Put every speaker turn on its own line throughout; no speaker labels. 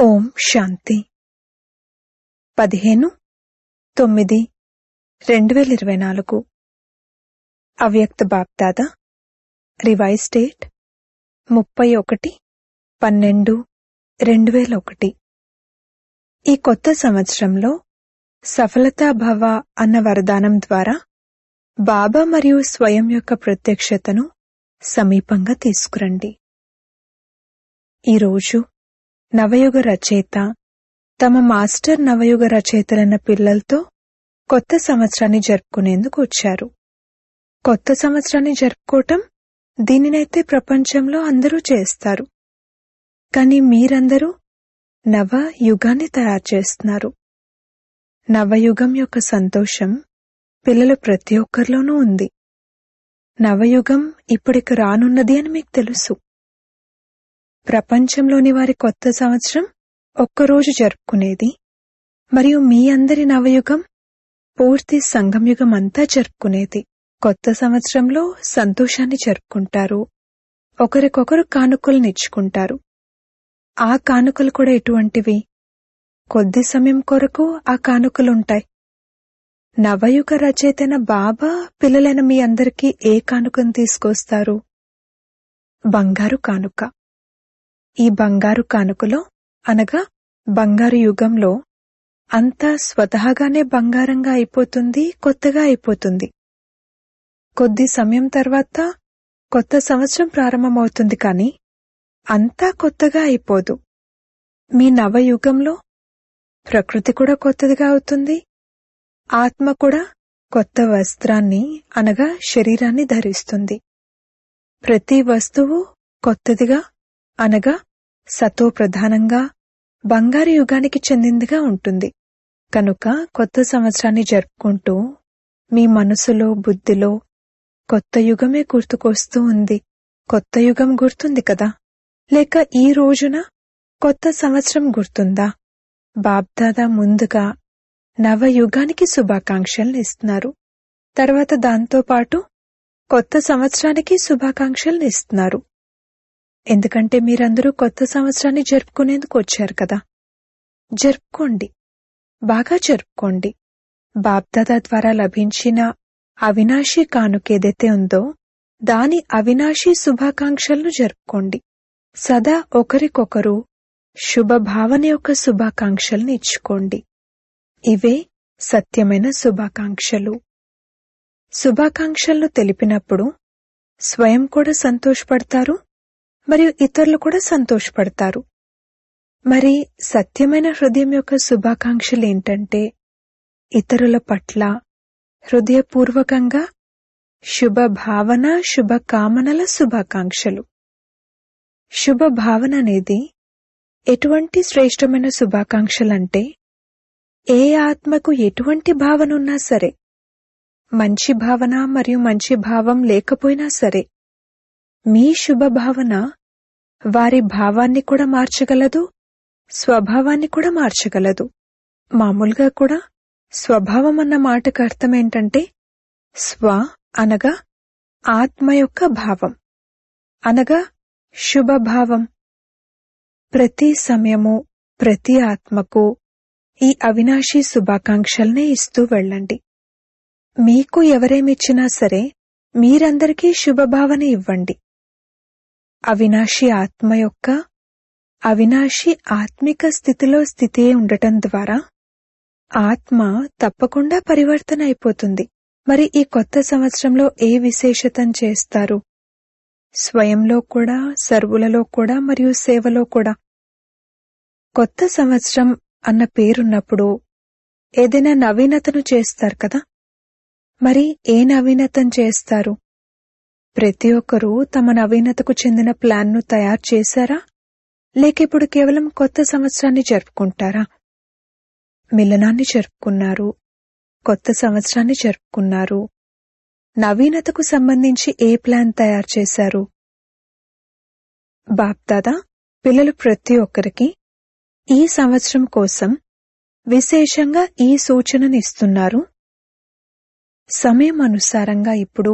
ఓం శాంతి పదిహేను తొమ్మిది రెండు వేల ఇరవై నాలుగు అవ్యక్త బాప్దాద రివైజ్ డేట్ ముప్పై ఒకటి పన్నెండు రెండు వేల ఒకటి ఈ కొత్త సంవత్సరంలో సఫలతా భవ అన్న వరదానం ద్వారా బాబా మరియు స్వయం యొక్క ప్రత్యక్షతను సమీపంగా తీసుకురండి ఈరోజు నవయుగ రచయిత తమ మాస్టర్ నవయుగ రచయితలైన పిల్లలతో కొత్త సంవత్సరాన్ని జరుపుకునేందుకు వచ్చారు కొత్త సంవత్సరాన్ని జరుపుకోవటం దీనినైతే ప్రపంచంలో అందరూ చేస్తారు కానీ మీరందరూ నవ యుగాన్ని తయారు చేస్తున్నారు నవయుగం యొక్క సంతోషం పిల్లలు ప్రతి ఒక్కరిలోనూ ఉంది నవయుగం ఇప్పటికి రానున్నది అని మీకు తెలుసు ప్రపంచంలోని వారి కొత్త సంవత్సరం ఒక్కరోజు జరుపుకునేది మరియు మీ అందరి నవయుగం పూర్తి సంగమయుగం అంతా జరుపుకునేది కొత్త సంవత్సరంలో సంతోషాన్ని జరుపుకుంటారు ఒకరికొకరు కానుకలు నిచ్చుకుంటారు ఆ కానుకలు కూడా ఎటువంటివి కొద్ది సమయం కొరకు ఆ కానుకలుంటాయి నవయుగ రచయితైన బాబా పిల్లలైన మీ అందరికీ ఏ కానుకను తీసుకొస్తారు బంగారు కానుక ఈ బంగారు కానుకలో అనగా బంగారు యుగంలో అంతా స్వతహాగానే బంగారంగా అయిపోతుంది కొత్తగా అయిపోతుంది కొద్ది సమయం తర్వాత కొత్త సంవత్సరం ప్రారంభమవుతుంది కానీ అంతా కొత్తగా అయిపోదు మీ నవయుగంలో ప్రకృతి కూడా కొత్తదిగా అవుతుంది ఆత్మ కూడా కొత్త వస్త్రాన్ని అనగా శరీరాన్ని ధరిస్తుంది ప్రతి వస్తువు కొత్తదిగా అనగా సతో ప్రధానంగా బంగారు యుగానికి చెందిందిగా ఉంటుంది కనుక కొత్త సంవత్సరాన్ని జరుపుకుంటూ మీ మనసులో బుద్ధిలో కొత్త యుగమే గుర్తుకొస్తూ ఉంది కొత్త యుగం గుర్తుంది కదా లేక ఈ రోజున కొత్త సంవత్సరం గుర్తుందా బాబ్దాదా ముందుగా నవయుగానికి శుభాకాంక్షలు ఇస్తున్నారు తర్వాత దాంతోపాటు కొత్త సంవత్సరానికి శుభాకాంక్షలు ఇస్తున్నారు ఎందుకంటే మీరందరూ కొత్త సంవత్సరాన్ని జరుపుకునేందుకు వచ్చారు కదా జరుపుకోండి బాగా జరుపుకోండి బాబ్దాదా ద్వారా లభించిన అవినాశి కానుకేదైతే ఉందో దాని అవినాశి శుభాకాంక్షలను జరుపుకోండి సదా ఒకరికొకరు శుభభావన యొక్క శుభాకాంక్షలను ఇచ్చుకోండి ఇవే సత్యమైన శుభాకాంక్షలు శుభాకాంక్షలను తెలిపినప్పుడు స్వయం కూడా సంతోషపడతారు మరియు ఇతరులు కూడా సంతోషపడతారు మరి సత్యమైన హృదయం యొక్క శుభాకాంక్షలు ఏంటంటే ఇతరుల పట్ల హృదయపూర్వకంగా శుభ భావన శుభ కామనల శుభాకాంక్షలు శుభ భావన అనేది ఎటువంటి శ్రేష్టమైన శుభాకాంక్షలంటే ఏ ఆత్మకు ఎటువంటి భావన ఉన్నా సరే మంచి భావన మరియు మంచి భావం లేకపోయినా సరే మీ శుభ భావన వారి భావాన్ని కూడా మార్చగలదు స్వభావాన్ని కూడా మార్చగలదు మామూలుగా కూడా స్వభావం అన్న మాటకు అర్థం ఏంటంటే స్వ అనగా ఆత్మ యొక్క భావం అనగా శుభభావం ప్రతి సమయము ప్రతి ఆత్మకు ఈ అవినాశి శుభాకాంక్షల్నే ఇస్తూ వెళ్ళండి మీకు ఎవరేమిచ్చినా సరే మీరందరికీ శుభభావన ఇవ్వండి అవినాశి ఆత్మ యొక్క అవినాశి ఆత్మిక స్థితిలో స్థితే ఉండటం ద్వారా ఆత్మ తప్పకుండా పరివర్తన అయిపోతుంది మరి ఈ కొత్త సంవత్సరంలో ఏ విశేషతం చేస్తారు స్వయంలో కూడా సర్వులలో కూడా మరియు సేవలో కూడా కొత్త సంవత్సరం అన్న పేరున్నప్పుడు ఏదైనా నవీనతను చేస్తారు కదా మరి ఏ నవీనతం చేస్తారు ప్రతి ఒక్కరూ తమ నవీనతకు చెందిన ప్లాన్ను తయారు చేశారా లేక ఇప్పుడు కేవలం కొత్త సంవత్సరాన్ని జరుపుకుంటారా మిలనాన్ని జరుపుకున్నారు కొత్త సంవత్సరాన్ని జరుపుకున్నారు నవీనతకు సంబంధించి ఏ ప్లాన్ తయారు చేశారు బాప్దాదా పిల్లలు ప్రతి ఒక్కరికి ఈ సంవత్సరం కోసం విశేషంగా ఈ సూచనను ఇస్తున్నారు సమయం అనుసారంగా ఇప్పుడు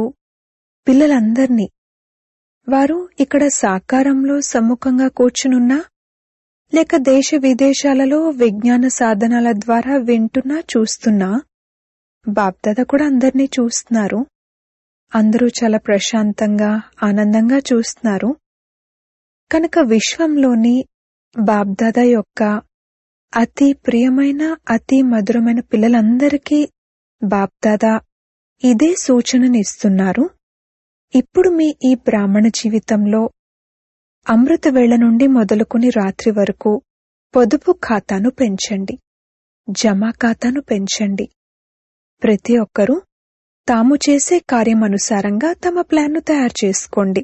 పిల్లలందర్నీ వారు ఇక్కడ సాకారంలో సమ్ముఖంగా కూర్చునున్నా లేక దేశ విదేశాలలో విజ్ఞాన సాధనాల ద్వారా వింటున్నా చూస్తున్నా బాప్దాద కూడా అందరినీ చూస్తున్నారు అందరూ చాలా ప్రశాంతంగా ఆనందంగా చూస్తున్నారు కనుక విశ్వంలోని బాబ్దాదా యొక్క అతి ప్రియమైన అతి మధురమైన పిల్లలందరికీ బాప్దాదా ఇదే సూచననిస్తున్నారు ఇప్పుడు మీ ఈ బ్రాహ్మణ జీవితంలో అమృత వేళ నుండి మొదలుకుని రాత్రి వరకు పొదుపు ఖాతాను పెంచండి జమా ఖాతాను పెంచండి ప్రతి ఒక్కరూ తాము చేసే కార్యం అనుసారంగా తమ ప్లాన్ను తయారు చేసుకోండి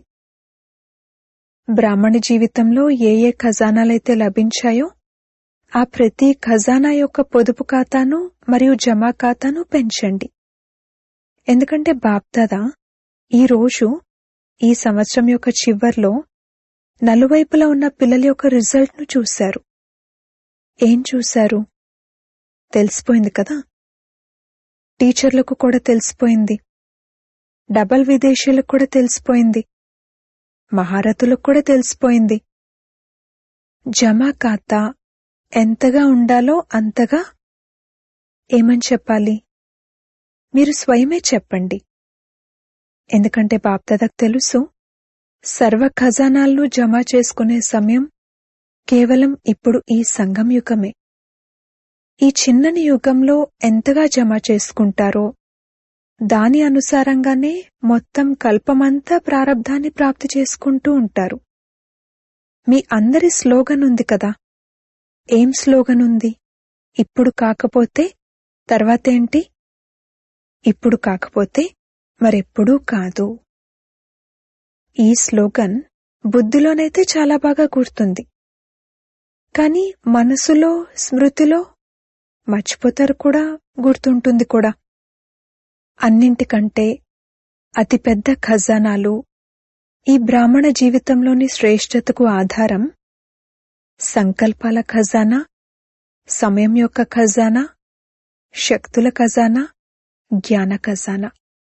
బ్రాహ్మణ జీవితంలో ఏ ఏ ఖజానాలైతే లభించాయో ఆ ప్రతి ఖజానా యొక్క పొదుపు ఖాతాను మరియు జమా ఖాతాను పెంచండి ఎందుకంటే బాప్దాదా ఈ రోజు ఈ సంవత్సరం యొక్క చివర్లో నలువైపులా ఉన్న పిల్లల యొక్క రిజల్ట్ను చూశారు ఏం చూశారు తెలిసిపోయింది కదా టీచర్లకు కూడా తెలిసిపోయింది డబల్ విదేశీయులకు కూడా తెలిసిపోయింది మహారథులకు కూడా తెలిసిపోయింది జమా ఖాతా ఎంతగా ఉండాలో అంతగా ఏమని చెప్పాలి మీరు స్వయమే చెప్పండి ఎందుకంటే బాప్దాదకు తెలుసు సర్వ ఖజానాలను జమ చేసుకునే సమయం కేవలం ఇప్పుడు ఈ సంఘం యుగమే ఈ చిన్నని యుగంలో ఎంతగా జమ చేసుకుంటారో దాని అనుసారంగానే మొత్తం కల్పమంతా ప్రారంధాన్ని ప్రాప్తి చేసుకుంటూ ఉంటారు మీ అందరి స్లోగన్ ఉంది కదా ఏం స్లోగన్ ఉంది ఇప్పుడు కాకపోతే తర్వాతేంటి ఇప్పుడు కాకపోతే మరెప్పుడూ కాదు ఈ స్లోగన్ బుద్ధిలోనైతే చాలా బాగా గుర్తుంది కాని మనసులో స్మృతిలో మర్చిపోతారు కూడా గుర్తుంటుంది కూడా అన్నింటికంటే అతిపెద్ద ఖజానాలు ఈ బ్రాహ్మణ జీవితంలోని శ్రేష్టతకు ఆధారం సంకల్పాల ఖజానా సమయం యొక్క ఖజానా శక్తుల ఖజానా జ్ఞాన ఖజానా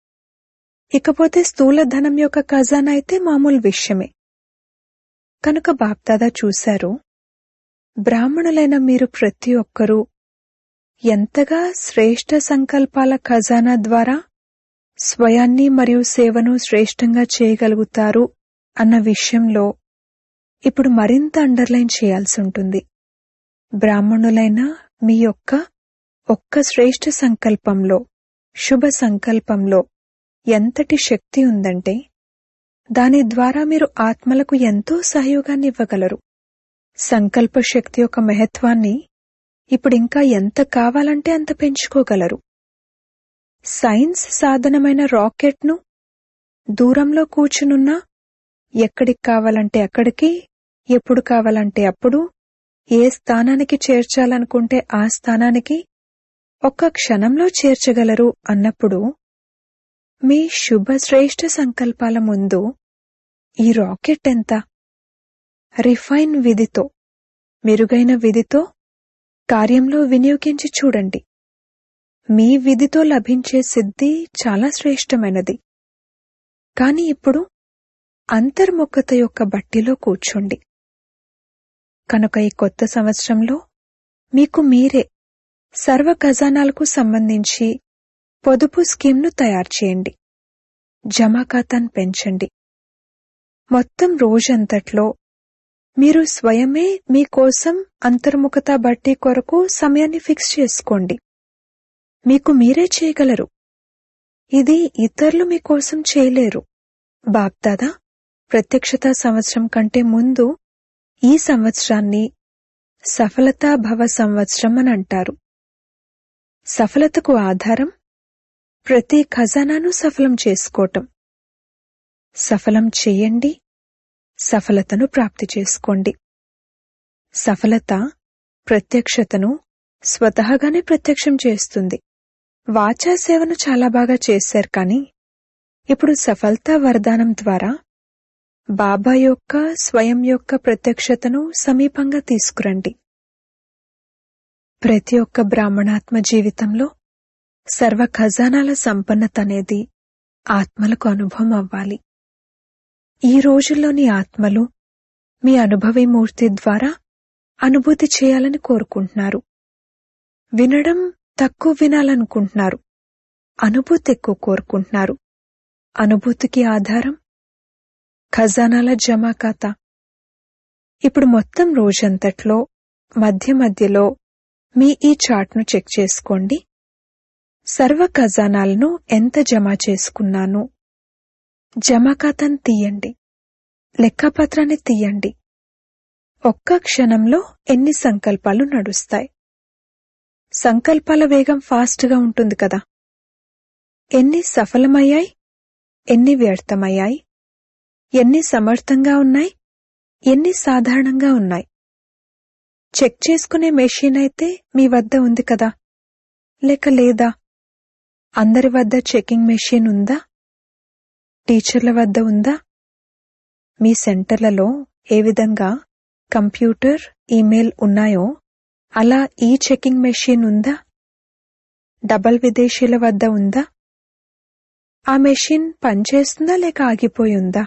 ఇకపోతే స్థూల ధనం యొక్క ఖజానా అయితే మామూలు విషయమే కనుక బాప్దాదా చూశారు బ్రాహ్మణులైన మీరు ప్రతి ఒక్కరూ ఎంతగా శ్రేష్ట సంకల్పాల ఖజానా ద్వారా స్వయాన్ని మరియు సేవను శ్రేష్టంగా చేయగలుగుతారు అన్న విషయంలో ఇప్పుడు మరింత అండర్లైన్ చేయాల్సి ఉంటుంది బ్రాహ్మణులైన మీ యొక్క ఒక్క శ్రేష్ట సంకల్పంలో శుభ సంకల్పంలో ఎంతటి శక్తి ఉందంటే దాని ద్వారా మీరు ఆత్మలకు ఎంతో సహయోగాన్ని ఇవ్వగలరు సంకల్ప శక్తి యొక్క మహత్వాన్ని ఇప్పుడింకా ఎంత కావాలంటే అంత పెంచుకోగలరు సైన్స్ సాధనమైన రాకెట్ను దూరంలో కూర్చునున్నా ఎక్కడికి కావాలంటే అక్కడికి ఎప్పుడు కావాలంటే అప్పుడు ఏ స్థానానికి చేర్చాలనుకుంటే ఆ స్థానానికి ఒక్క క్షణంలో చేర్చగలరు అన్నప్పుడు మీ శుభ శ్రేష్ఠ సంకల్పాల ముందు ఈ రాకెట్ ఎంత రిఫైన్ విధితో మెరుగైన విధితో కార్యంలో వినియోగించి చూడండి మీ విధితో లభించే సిద్ధి చాలా శ్రేష్టమైనది కాని ఇప్పుడు అంతర్ముఖత యొక్క బట్టిలో కూర్చోండి కనుక ఈ కొత్త సంవత్సరంలో మీకు మీరే సర్వ ఖజానాలకు సంబంధించి పొదుపు స్కీమ్ను తయారు చేయండి జమా ఖాతాను పెంచండి మొత్తం రోజంతట్లో మీరు స్వయమే మీకోసం అంతర్ముఖత బట్టి కొరకు సమయాన్ని ఫిక్స్ చేసుకోండి మీకు మీరే చేయగలరు ఇది ఇతరులు మీకోసం చేయలేరు బాప్దాదా ప్రత్యక్షత సంవత్సరం కంటే ముందు ఈ సంవత్సరాన్ని సఫలతా భవ సంవత్సరం అని అంటారు సఫలతకు ఆధారం ప్రతి ఖజానాను సఫలం చేసుకోవటం సఫలం చేయండి సఫలతను ప్రాప్తి చేసుకోండి సఫలత ప్రత్యక్షతను స్వతహాగానే ప్రత్యక్షం చేస్తుంది వాచా సేవను చాలా బాగా చేశారు కానీ ఇప్పుడు సఫలతా వరదానం ద్వారా బాబా యొక్క స్వయం యొక్క ప్రత్యక్షతను సమీపంగా తీసుకురండి ప్రతి ఒక్క బ్రాహ్మణాత్మ జీవితంలో సర్వ ఖజానాల సంపన్నత అనేది ఆత్మలకు అనుభవం అవ్వాలి ఈ రోజుల్లోని ఆత్మలు మీ అనుభవీమూర్తి ద్వారా అనుభూతి చేయాలని కోరుకుంటున్నారు వినడం తక్కువ వినాలనుకుంటున్నారు అనుభూతి ఎక్కువ కోరుకుంటున్నారు అనుభూతికి ఆధారం ఖజానాల జమా ఖాతా ఇప్పుడు మొత్తం రోజంతట్లో మధ్య మధ్యలో మీ ఈ చార్ట్ను చెక్ చేసుకోండి సర్వ ఖజానాలను ఎంత జమ చేసుకున్నాను జమా ఖాతాను తీయండి లెక్కపత్రాన్ని తీయండి ఒక్క క్షణంలో ఎన్ని సంకల్పాలు నడుస్తాయి సంకల్పాల వేగం ఫాస్ట్గా ఉంటుంది కదా ఎన్ని సఫలమయ్యాయి ఎన్ని వ్యర్థమయ్యాయి ఎన్ని సమర్థంగా ఉన్నాయి ఎన్ని సాధారణంగా ఉన్నాయి చెక్ చేసుకునే మెషిన్ అయితే మీ వద్ద ఉంది కదా లేక లేదా అందరి వద్ద చెకింగ్ మెషిన్ ఉందా టీచర్ల వద్ద ఉందా మీ సెంటర్లలో ఏ విధంగా కంప్యూటర్ ఈమెయిల్ ఉన్నాయో అలా ఈ చెకింగ్ మెషిన్ ఉందా డబల్ విదేశీల వద్ద ఉందా ఆ మెషిన్ పనిచేస్తుందా లేక ఆగిపోయి ఉందా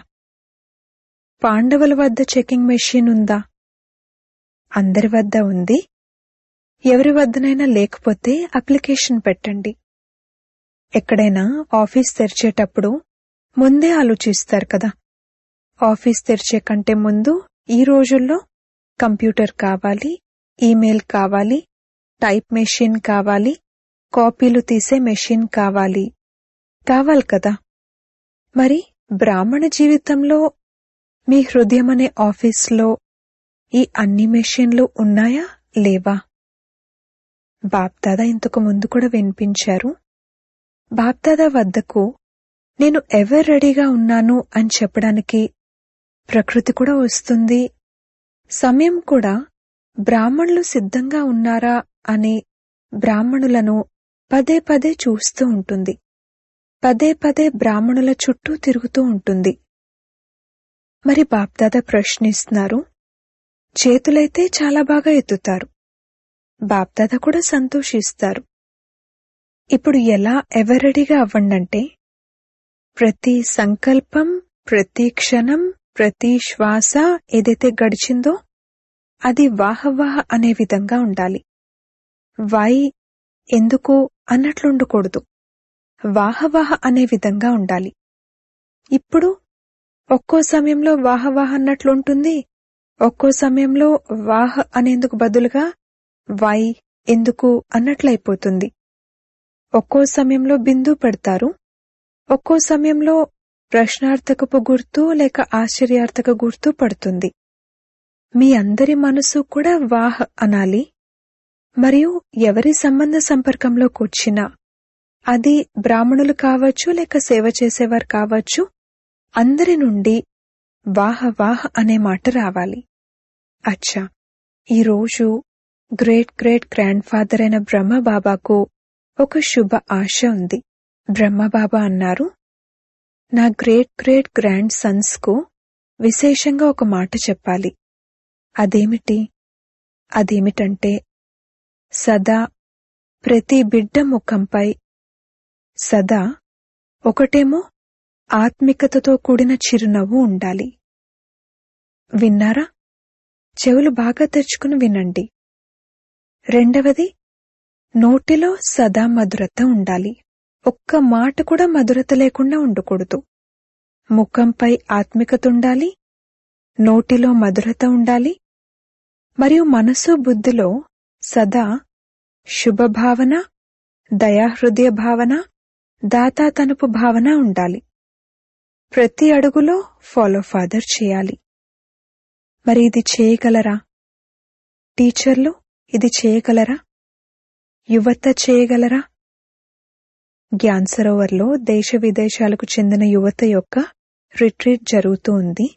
పాండవుల వద్ద చెకింగ్ మెషిన్ ఉందా అందరి వద్ద ఉంది ఎవరి వద్దనైనా లేకపోతే అప్లికేషన్ పెట్టండి ఎక్కడైనా ఆఫీస్ తెరిచేటప్పుడు ముందే ఆలోచిస్తారు కదా ఆఫీస్ తెరిచే కంటే ముందు ఈ రోజుల్లో కంప్యూటర్ కావాలి ఈమెయిల్ కావాలి టైప్ మెషిన్ కావాలి కాపీలు తీసే మెషిన్ కావాలి కావాలి కదా మరి బ్రాహ్మణ జీవితంలో మీ హృదయం అనే ఆఫీస్లో ఈ అన్ని మెషిన్లు ఉన్నాయా లేవా బాప్దాదా ఇంతకు ముందు కూడా వినిపించారు బాప్దాదా వద్దకు నేను ఎవర్ రెడీగా ఉన్నాను అని చెప్పడానికి ప్రకృతి కూడా వస్తుంది సమయం కూడా బ్రాహ్మణులు సిద్ధంగా ఉన్నారా అని బ్రాహ్మణులను పదే పదే చూస్తూ ఉంటుంది పదే పదే బ్రాహ్మణుల చుట్టూ తిరుగుతూ ఉంటుంది మరి బాప్దాదా ప్రశ్నిస్తున్నారు చేతులైతే చాలా బాగా ఎత్తుతారు బాప్దాదా కూడా సంతోషిస్తారు ఇప్పుడు ఎలా ఎవరెడీగా అవ్వండంటే ప్రతి సంకల్పం ప్రతి క్షణం ప్రతి శ్వాస ఏదైతే గడిచిందో అది వాహవాహ అనే విధంగా ఉండాలి వై ఎందుకు అన్నట్లుండకూడదు వాహవాహ అనే విధంగా ఉండాలి ఇప్పుడు ఒక్కో సమయంలో వాహవాహ అన్నట్లుంటుంది ఒక్కో సమయంలో వాహ అనేందుకు బదులుగా వై ఎందుకు అన్నట్లయిపోతుంది ఒక్కో సమయంలో బిందు పెడతారు ఒక్కో సమయంలో ప్రశ్నార్థకపు గుర్తు లేక ఆశ్చర్యార్థక గుర్తు పడుతుంది మీ అందరి మనసు కూడా వాహ్ అనాలి మరియు ఎవరి సంబంధ సంపర్కంలోకి వచ్చినా అది బ్రాహ్మణులు కావచ్చు లేక సేవ చేసేవారు కావచ్చు అందరి నుండి వాహ వాహ అనే మాట రావాలి అచ్చా ఈరోజు గ్రేట్ గ్రేట్ గ్రాండ్ ఫాదర్ అయిన బ్రహ్మబాబాకు ఒక శుభ ఆశ ఉంది బ్రహ్మబాబా అన్నారు నా గ్రేట్ గ్రేట్ గ్రాండ్ సన్స్ కు విశేషంగా ఒక మాట చెప్పాలి అదేమిటి అదేమిటంటే సదా ప్రతి బిడ్డ ముఖంపై సదా ఒకటేమో ఆత్మికతతో కూడిన చిరునవ్వు ఉండాలి విన్నారా చెవులు బాగా తెరుచుకుని వినండి రెండవది నోటిలో సదా మధురత ఉండాలి ఒక్క మాట కూడా మధురత లేకుండా ఉండకూడదు ముఖంపై ఆత్మికత ఉండాలి నోటిలో మధురత ఉండాలి మరియు మనసు బుద్ధిలో సదా శుభభావన దయాహృదయ భావన దాతా తనుపు భావన ఉండాలి ప్రతి అడుగులో ఫాలో ఫాదర్ చేయాలి మరి ఇది చేయగలరా టీచర్లు ఇది చేయగలరా యువత చేయగలరా జ్ఞాన్ సరోవర్లో దేశ విదేశాలకు చెందిన యువత యొక్క రిట్రీట్ జరుగుతూ ఉంది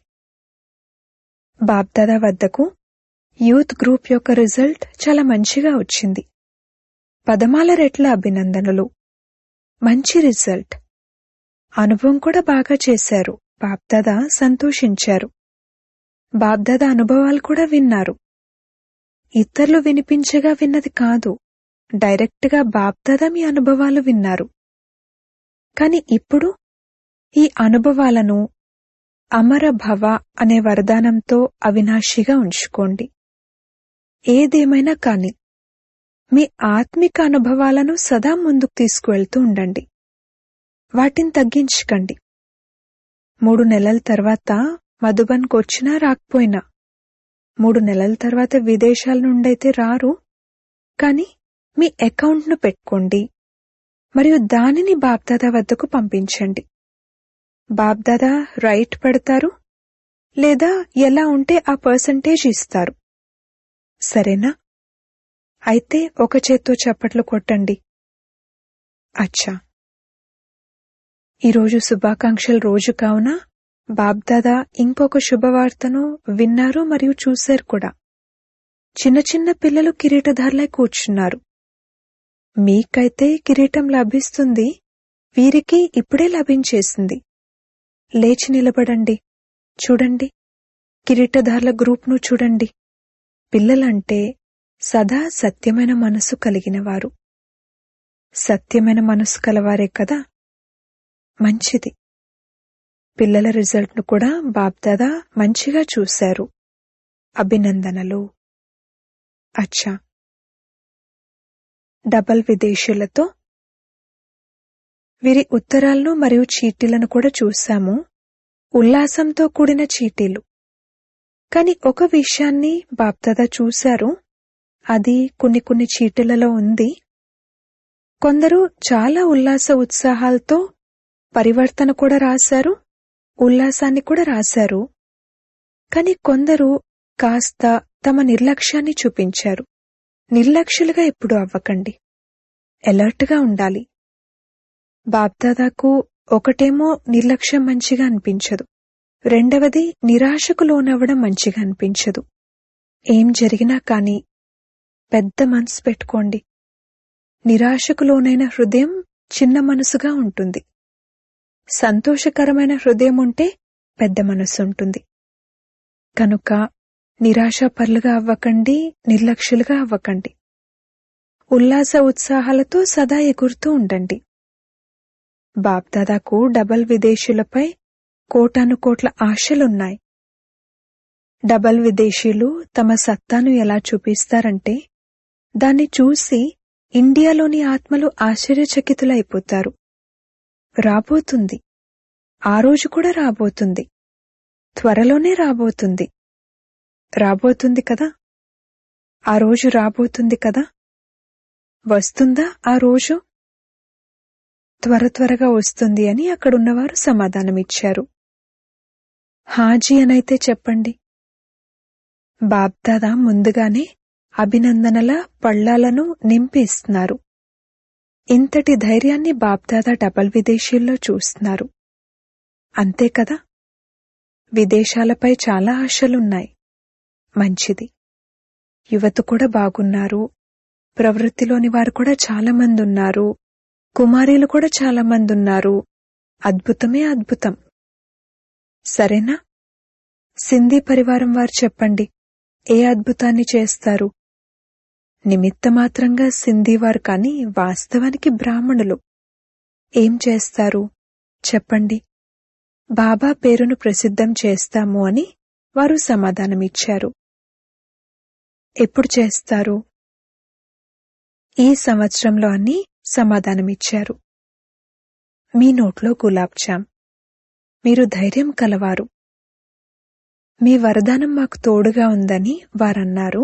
బాబ్దాదా వద్దకు యూత్ గ్రూప్ యొక్క రిజల్ట్ చాలా మంచిగా వచ్చింది పదమాల రెట్ల అభినందనలు మంచి రిజల్ట్ అనుభవం కూడా బాగా చేశారు బాబ్దాదా సంతోషించారు బాబ్దాదా అనుభవాలు కూడా విన్నారు ఇతరులు వినిపించగా విన్నది కాదు డైరెక్ట్గా బాబ్దాదా మీ అనుభవాలు విన్నారు కాని ఇప్పుడు ఈ అనుభవాలను అమర భవ అనే వరదానంతో అవినాశిగా ఉంచుకోండి ఏదేమైనా కాని మీ ఆత్మిక అనుభవాలను సదా ముందుకు తీసుకువెళ్తూ ఉండండి వాటిని తగ్గించకండి మూడు నెలల తర్వాత మధుబన్కు వచ్చినా రాకపోయినా మూడు నెలల తర్వాత విదేశాల నుండైతే రారు కాని మీ అకౌంట్ను పెట్టుకోండి మరియు దానిని బాబ్దాదా వద్దకు పంపించండి బాబ్దాదా రైట్ పెడతారు లేదా ఎలా ఉంటే ఆ పర్సంటేజ్ ఇస్తారు సరేనా అయితే ఒక చేత్తో చప్పట్లు కొట్టండి అచ్చా ఈరోజు శుభాకాంక్షల రోజు కావున బాబ్దాదా ఇంకొక శుభవార్తను విన్నారు మరియు చూశారు కూడా చిన్న చిన్న పిల్లలు కిరీటధారులై కూర్చున్నారు మీకైతే కిరీటం లభిస్తుంది వీరికి ఇప్పుడే లభించేసింది లేచి నిలబడండి చూడండి కిరీటధారుల గ్రూప్ను చూడండి పిల్లలంటే సదా సత్యమైన మనసు కలిగినవారు సత్యమైన మనసు కలవారే కదా మంచిది పిల్లల రిజల్ట్ను కూడా బాబ్దాదా మంచిగా చూశారు అభినందనలు అచ్చా డబల్ విదేశీయులతో వీరి ఉత్తరాలను మరియు చీటీలను కూడా చూశాము ఉల్లాసంతో కూడిన చీటీలు కాని ఒక విషయాన్ని బాప్దాదా చూశారు అది కొన్ని కొన్ని చీటీలలో ఉంది కొందరు చాలా ఉల్లాస ఉత్సాహాలతో పరివర్తన కూడా రాశారు ఉల్లాసాన్ని కూడా రాశారు కాని కొందరు కాస్త తమ నిర్లక్ష్యాన్ని చూపించారు నిర్లక్ష్యులుగా ఎప్పుడు అవ్వకండి ఎలర్ట్గా ఉండాలి బాబ్దాదాకు ఒకటేమో నిర్లక్ష్యం మంచిగా అనిపించదు రెండవది నిరాశకు లోనవ్వడం మంచిగా అనిపించదు ఏం జరిగినా కాని పెద్ద మనసు పెట్టుకోండి నిరాశకు లోనైన హృదయం చిన్న మనసుగా ఉంటుంది సంతోషకరమైన హృదయం ఉంటే పెద్ద మనసు ఉంటుంది కనుక నిరాశాపరులుగా అవ్వకండి నిర్లక్ష్యులుగా అవ్వకండి ఉల్లాస ఉత్సాహాలతో సదా ఎగురుతూ ఉండండి బాబ్దాదాకు డబల్ విదేశీయులపై కోటాను కోట్ల ఆశలున్నాయి డబల్ విదేశీయులు తమ సత్తాను ఎలా చూపిస్తారంటే దాన్ని చూసి ఇండియాలోని ఆత్మలు ఆశ్చర్యచకితులైపోతారు రాబోతుంది ఆ రోజు కూడా రాబోతుంది త్వరలోనే రాబోతుంది రాబోతుంది కదా ఆ రోజు రాబోతుంది కదా వస్తుందా ఆ రోజు త్వర త్వరగా వస్తుంది అని అక్కడున్నవారు సమాధానమిచ్చారు హాజీ అనైతే చెప్పండి బాబ్దాదా ముందుగానే అభినందనల పళ్ళాలను నింపి ఇస్తున్నారు ఇంతటి ధైర్యాన్ని బాబ్దాదా డబల్ విదేశీల్లో చూస్తున్నారు అంతే కదా విదేశాలపై చాలా ఆశలున్నాయి మంచిది యువత కూడా బాగున్నారు ప్రవృత్తిలోని వారు కూడా చాలా మంది ఉన్నారు కుమారీలు కూడా చాలా మంది ఉన్నారు అద్భుతమే అద్భుతం సరేనా సింధీ పరివారం వారు చెప్పండి ఏ అద్భుతాన్ని చేస్తారు నిమిత్తమాత్రంగా సింధీ వారు కాని వాస్తవానికి బ్రాహ్మణులు ఏం చేస్తారు చెప్పండి బాబా పేరును ప్రసిద్ధం చేస్తాము అని వారు సమాధానమిచ్చారు ఎప్పుడు చేస్తారు ఈ సంవత్సరంలో అని సమాధానమిచ్చారు మీ నోట్లో గులాబ్జామ్ మీరు ధైర్యం కలవారు మీ వరదానం మాకు తోడుగా ఉందని వారన్నారు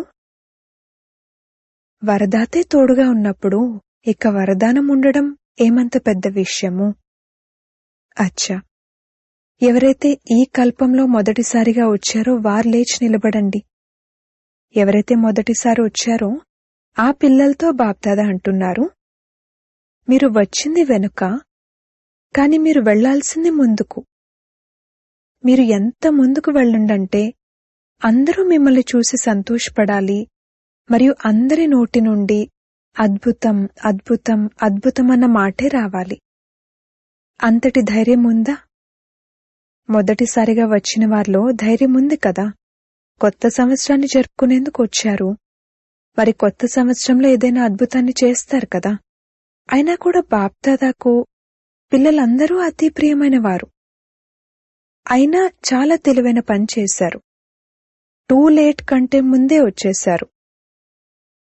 వరదాతే తోడుగా ఉన్నప్పుడు ఇక వరదానం ఉండడం ఏమంత పెద్ద విషయము అచ్చా ఎవరైతే ఈ కల్పంలో మొదటిసారిగా వచ్చారో వారు లేచి నిలబడండి ఎవరైతే మొదటిసారి వచ్చారో ఆ పిల్లలతో బాప్దాదా అంటున్నారు మీరు వచ్చింది వెనుక కాని మీరు వెళ్లాల్సింది ముందుకు మీరు ఎంత ముందుకు వెళ్ళండంటే అందరూ మిమ్మల్ని చూసి సంతోషపడాలి మరియు అందరి నోటి నుండి అద్భుతం అద్భుతం అద్భుతమన్న మాటే రావాలి అంతటి ధైర్యం ఉందా మొదటిసారిగా వచ్చిన వారిలో ధైర్యం ఉంది కదా కొత్త సంవత్సరాన్ని జరుపుకునేందుకు వచ్చారు మరి కొత్త సంవత్సరంలో ఏదైనా అద్భుతాన్ని చేస్తారు కదా అయినా కూడా బాప్దాదాకు పిల్లలందరూ అతి ప్రియమైన వారు అయినా చాలా తెలివైన పని చేశారు టూ లేట్ కంటే ముందే వచ్చేశారు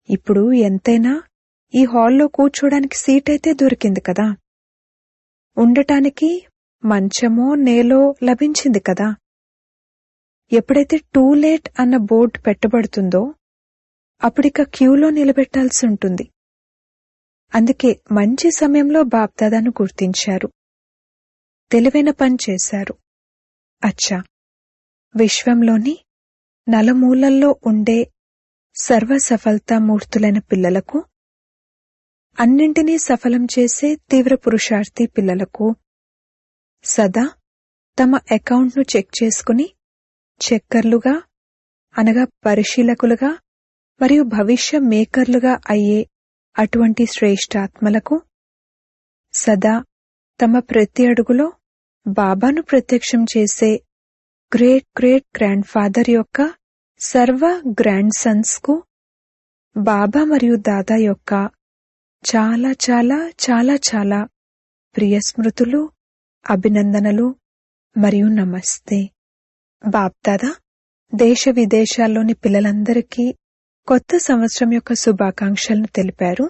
ఇప్పుడు ఎంతైనా ఈ హాల్లో కూర్చోడానికి సీట్ అయితే దొరికింది కదా ఉండటానికి మంచమో నేలో లభించింది కదా ఎప్పుడైతే టూ లేట్ అన్న బోర్డు పెట్టబడుతుందో అప్పుడిక క్యూలో నిలబెట్టాల్సి ఉంటుంది అందుకే మంచి సమయంలో బాప్దాదాను గుర్తించారు తెలివైన పని చేశారు అచ్చా విశ్వంలోని నలమూలల్లో ఉండే సర్వసఫలతా మూర్తులైన పిల్లలకు అన్నింటినీ సఫలం చేసే తీవ్ర పురుషార్థి పిల్లలకు సదా తమ అకౌంట్ను చెక్ చేసుకుని చెక్కర్లుగా అనగా పరిశీలకులుగా మరియు భవిష్య మేకర్లుగా అయ్యే అటువంటి శ్రేష్టాత్మలకు సదా తమ ప్రతి అడుగులో బాబాను ప్రత్యక్షం చేసే గ్రేట్ గ్రేట్ గ్రాండ్ ఫాదర్ యొక్క సర్వ గ్రాండ్ సన్స్ కు బాబా మరియు దాదా యొక్క చాలా చాలా చాలా చాలా ప్రియ స్మృతులు అభినందనలు మరియు నమస్తే బాప్దాదా దేశ విదేశాల్లోని పిల్లలందరికీ కొత్త సంవత్సరం యొక్క శుభాకాంక్షలను తెలిపారు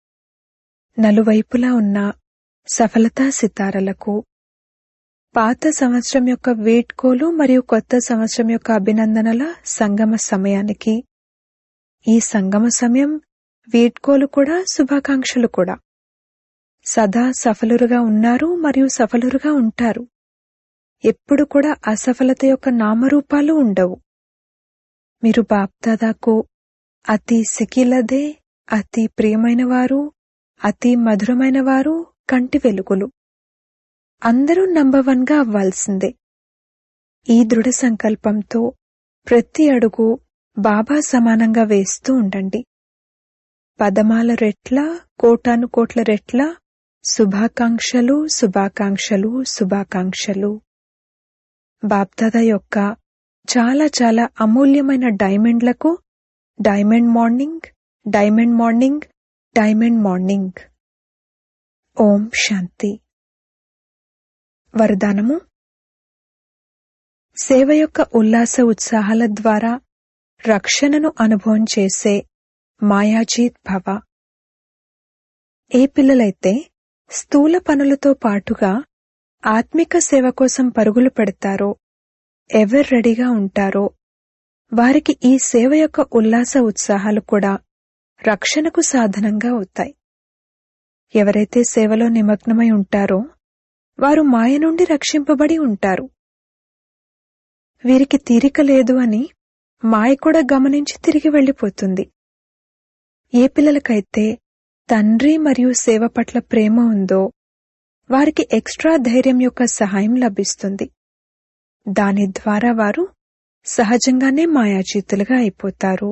నలువైపులా ఉన్న సఫలతా సితారలకు పాత సంవత్సరం యొక్క వేడ్కోలు మరియు కొత్త సంవత్సరం యొక్క అభినందనల సంగమ సమయానికి ఈ సంగమ సమయం వేడ్కోలు కూడా శుభాకాంక్షలు కూడా సదా సఫలురుగా ఉన్నారు మరియు సఫలురుగా ఉంటారు ఎప్పుడు కూడా అసఫలత యొక్క నామరూపాలు ఉండవు మీరు బాప్దాదాకు అతి సికిలదే అతి ప్రియమైన వారు అతి మధురమైన వారు కంటి వెలుగులు అందరూ నంబర్ వన్గా అవ్వాల్సిందే ఈ దృఢ సంకల్పంతో ప్రతి అడుగు బాబా సమానంగా వేస్తూ ఉండండి పదమాల రెట్ల కోటాను కోట్ల రెట్ల శుభాకాంక్షలు శుభాకాంక్షలు శుభాకాంక్షలు బాప్దాదా యొక్క చాలా చాలా అమూల్యమైన డైమండ్లకు diamond morning diamond morning diamond morning Om Shanti వరదానము సేవ యొక్క ఉల్లాస ఉత్సాహాల ద్వారా రక్షణను అనుభవం చేసే మాయాజీత్ భవ ఏ పిల్లలైతే స్థూల పనులతో పాటుగా ఆత్మిక సేవ కోసం పరుగులు పెడతారో ఎవరు రెడీగా ఉంటారో వారికి ఈ సేవ యొక్క ఉల్లాస ఉత్సాహాలు కూడా రక్షణకు సాధనంగా అవుతాయి ఎవరైతే సేవలో నిమగ్నమై ఉంటారో వారు మాయ నుండి రక్షింపబడి ఉంటారు వీరికి తీరిక లేదు అని మాయ కూడా గమనించి తిరిగి వెళ్లిపోతుంది ఏ పిల్లలకైతే తండ్రి మరియు సేవ పట్ల ప్రేమ ఉందో వారికి ఎక్స్ట్రా ధైర్యం యొక్క సహాయం లభిస్తుంది దాని ద్వారా వారు సహజంగానే మాయాచీతులుగా అయిపోతారు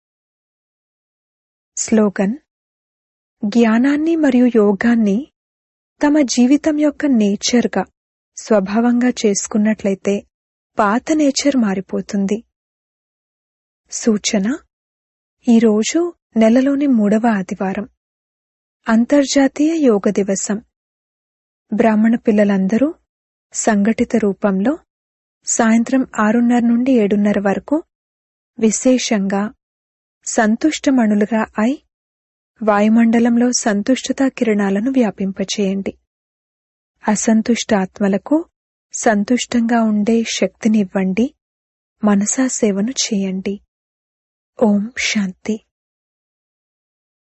స్లోగన్ జ్ఞానాన్ని మరియు యోగాన్ని తమ జీవితం యొక్క నేచర్గా స్వభావంగా చేసుకున్నట్లయితే పాత నేచర్ మారిపోతుంది సూచన ఈరోజు నెలలోని మూడవ ఆదివారం అంతర్జాతీయ యోగ దివసం బ్రాహ్మణ పిల్లలందరూ సంఘటిత రూపంలో సాయంత్రం ఆరున్నర నుండి ఏడున్నర వరకు విశేషంగా సంతుష్టమణులుగా అయి వాయుమండలంలో సంతుష్టతా కిరణాలను వ్యాపింపచేయండి అసంతుష్ట ఆత్మలకు సంతుష్టంగా ఉండే శక్తినివ్వండి మనసా సేవను చేయండి ఓం శాంతి